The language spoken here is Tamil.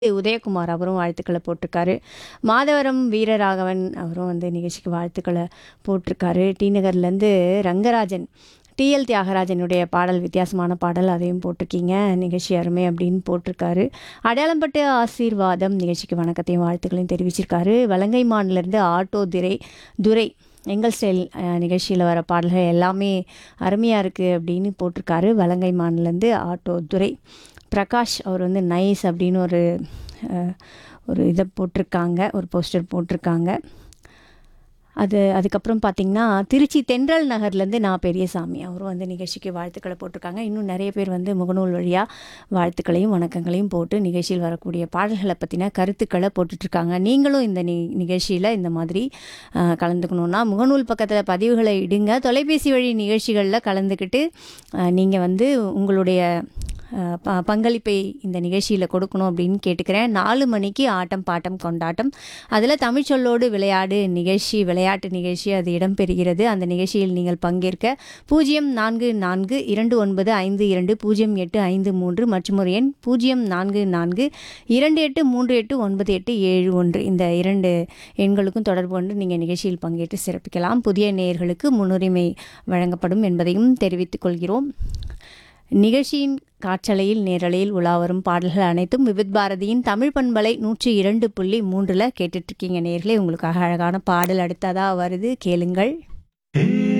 உதயகுமார் அவரும் வாழ்த்துக்களை போட்டிருக்காரு மாதவரம் வீரராகவன் அவரும் வந்து நிகழ்ச்சிக்கு வாழ்த்துக்களை போட்டிருக்காரு டி நகர்லேருந்து ரங்கராஜன் டிஎல் தியாகராஜனுடைய பாடல் வித்தியாசமான பாடல் அதையும் போட்டிருக்கீங்க நிகழ்ச்சி அருமை அப்படின்னு போட்டிருக்காரு அடையாளம்பட்டு ஆசீர்வாதம் நிகழ்ச்சிக்கு வணக்கத்தையும் வாழ்த்துக்களையும் தெரிவிச்சிருக்காரு வலங்கை மாநிலேருந்து ஆட்டோ துரை துரை எங்கள் ஸ்டைல் நிகழ்ச்சியில் வர பாடல்கள் எல்லாமே அருமையாக இருக்குது அப்படின்னு போட்டிருக்காரு வலங்கை மாநிலேருந்து ஆட்டோ துரை பிரகாஷ் அவர் வந்து நைஸ் அப்படின்னு ஒரு அஹ், ஒரு இதை போட்டிருக்காங்க ஒரு போஸ்டர் போட்டிருக்காங்க அது அதுக்கப்புறம் பார்த்திங்கன்னா திருச்சி தென்றல் நகர்லேருந்து நான் பெரியசாமி அவரும் வந்து நிகழ்ச்சிக்கு வாழ்த்துக்களை போட்டிருக்காங்க இன்னும் நிறைய பேர் வந்து முகநூல் வழியாக வாழ்த்துக்களையும் வணக்கங்களையும் போட்டு நிகழ்ச்சியில் வரக்கூடிய பாடல்களை பற்றின கருத்துக்களை போட்டுட்ருக்காங்க நீங்களும் இந்த நி நிகழ்ச்சியில் இந்த மாதிரி அஹ், கலந்துக்கணுன்னா முகநூல் பக்கத்தில் பதிவுகளை இடுங்க தொலைபேசி வழி நிகழ்ச்சிகளில் கலந்துக்கிட்டு நீங்கள் வந்து உங்களுடைய அஹ், ப பங்களிப்பை இந்த நிகழ்ச்சியில் கொடுக்கணும் அப்படின்னு கேட்டுக்கிறேன் நாலு மணிக்கு ஆட்டம் பாட்டம் கொண்டாட்டம் அதில் தமிழ்ச்சொல்லோடு விளையாடு நிகழ்ச்சி விளையாட்டு நிகழ்ச்சி அது இடம்பெறுகிறது அந்த நிகழ்ச்சியில் நீங்கள் பங்கேற்க பூஜ்ஜியம் நான்கு நான்கு இரண்டு ஒன்பது ஐந்து இரண்டு பூஜ்ஜியம் எட்டு ஐந்து மூன்று மற்றும் ஒரு எண் பூஜ்ஜியம் நான்கு நான்கு இரண்டு எட்டு மூன்று எட்டு ஒன்பது எட்டு ஏழு ஒன்று இந்த இரண்டு எண்களுக்கும் தொடர்பு கொண்டு நீங்கள் நிகழ்ச்சியில் பங்கேற்று சிறப்பிக்கலாம் புதிய நேயர்களுக்கு முன்னுரிமை வழங்கப்படும் என்பதையும் தெரிவித்துக் கொள்கிறோம் நிகழ்ச்சியின் காற்றலையில் நேரலையில் உலாவரும் பாடல்கள் அனைத்தும் விவித் பாரதியின் தமிழ் பண்பலை நூற்றி இரண்டு புள்ளி மூன்றில் கேட்டுட்ருக்கீங்க நேர்களே உங்களுக்காக அழகான பாடல் அடுத்ததாக வருது கேளுங்கள் Hey